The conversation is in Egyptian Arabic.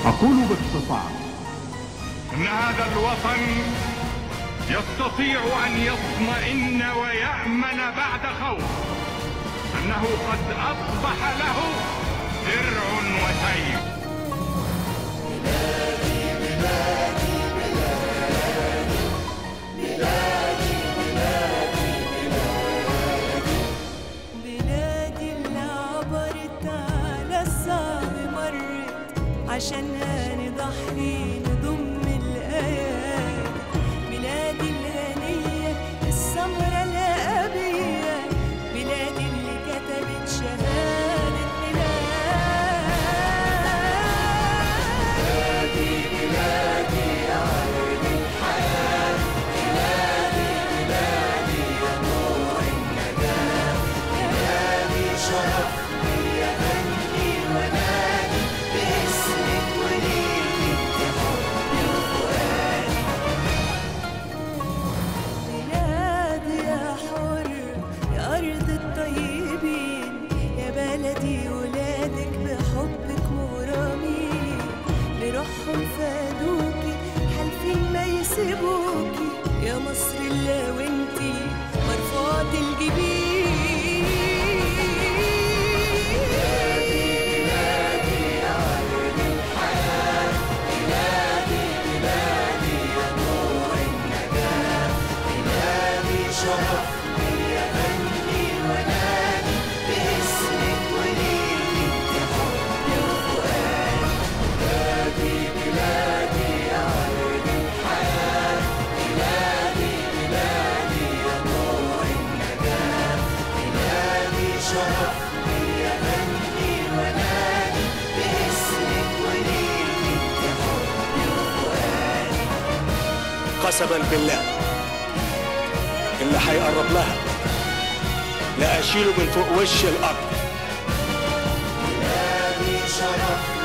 أقول باختصار ان هذا الوطن يستطيع ان يطمئن ويامن بعد خوف انه قد اصبح له درع وسيف بلادي اللي عبرت على الصعب مرت عشانها نضحي نضم الآيات بلادي الغنية السمرة الأبية بلادي اللي كتبت شهادة ميلاد بلادي بلادي يا أرض الحياة بلادي بلادي يا نور النجاة بلادي شرف لي أغني ونادي باسمك وليكي بحبي وفؤادي بلادي يا حر يا أرض الطيبين يا بلدي ولادك بحبك مغرمين بروحهم فادوكي حالفين ما يسيبوكي يا مصر اللي وانتي مرفوعة الجبين بلادي بلادي يا أرض الحياة بلادي بلادي يا نور النجاة بلادي شرف لي أغني ونادي باسمك وليكي بحبي وفؤادي بلادي بلادي يا أرض الحياة بلادي بلادي يا نور النجاة بلادي شرف لي أغني ونادي باسمك وليكي بحبي وفؤادي قسما بالله اللي هيقرب لها لا اشيله من فوق وش الارض بلادي شرف